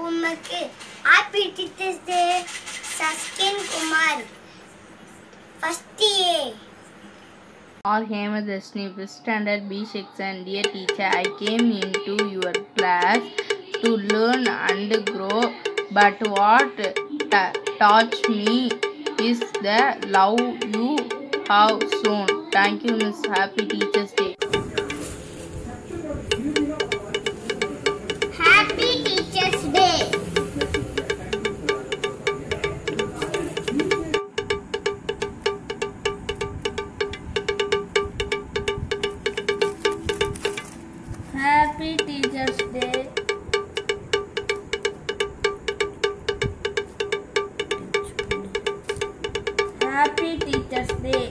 உமக்கு happy teachers day சஸ்கின் Kumar first A Or Hemadashni, fifth standard B section. Dear teacher, I came into your class to learn and grow, but what ta- taught me is the love you have shown. Thank you, Miss. Happy Teachers Day. Happy teachers day Happy Teachers Day. Happy Teachers Day.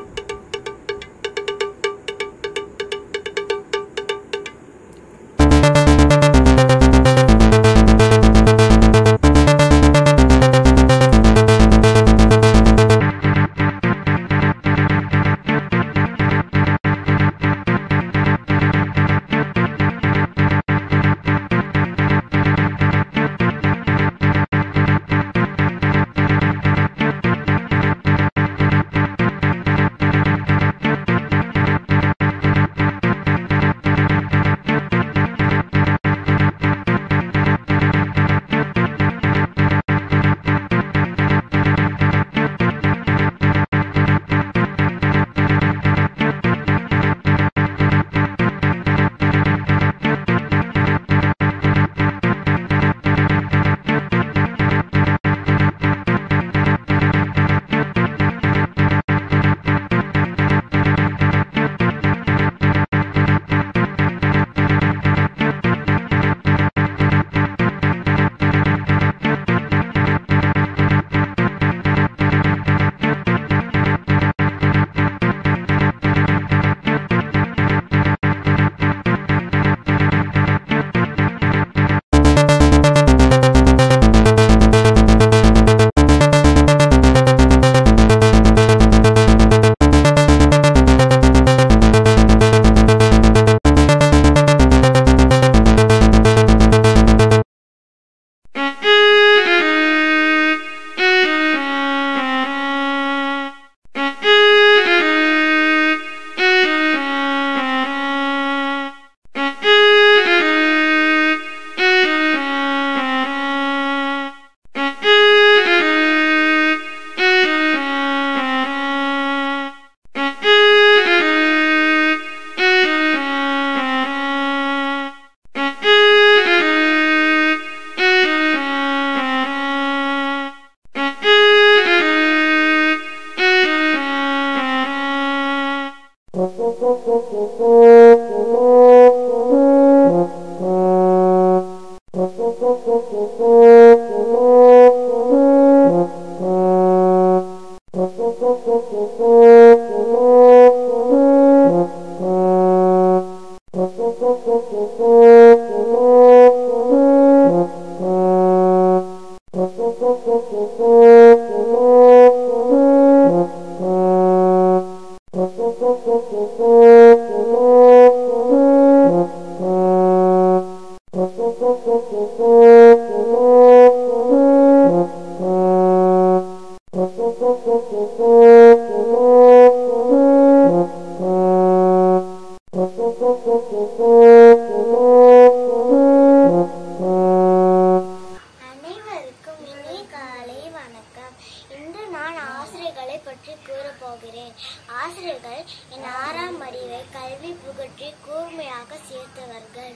அனைவருக்கும் இனிய காலை வணக்கம் இன்று நான் ஆசிரியர்களை பற்றி கூறப் போகிறேன் ஆசிரியர்கள் என் ஆறாம் அறிவை கல்வி புகற்றி கூர்மையாக சேர்த்தவர்கள்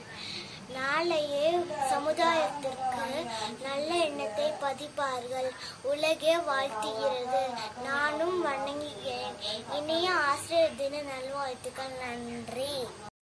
நாளைய சமுதாயத்திற்கு நல்ல எண்ணத்தை பதிப்பார்கள் உலகே வாழ்த்துகிறது நானும் வணங்குகிறேன் இனிய ஆசிரியர் தின நல்வாழ்த்துக்கள் நன்றி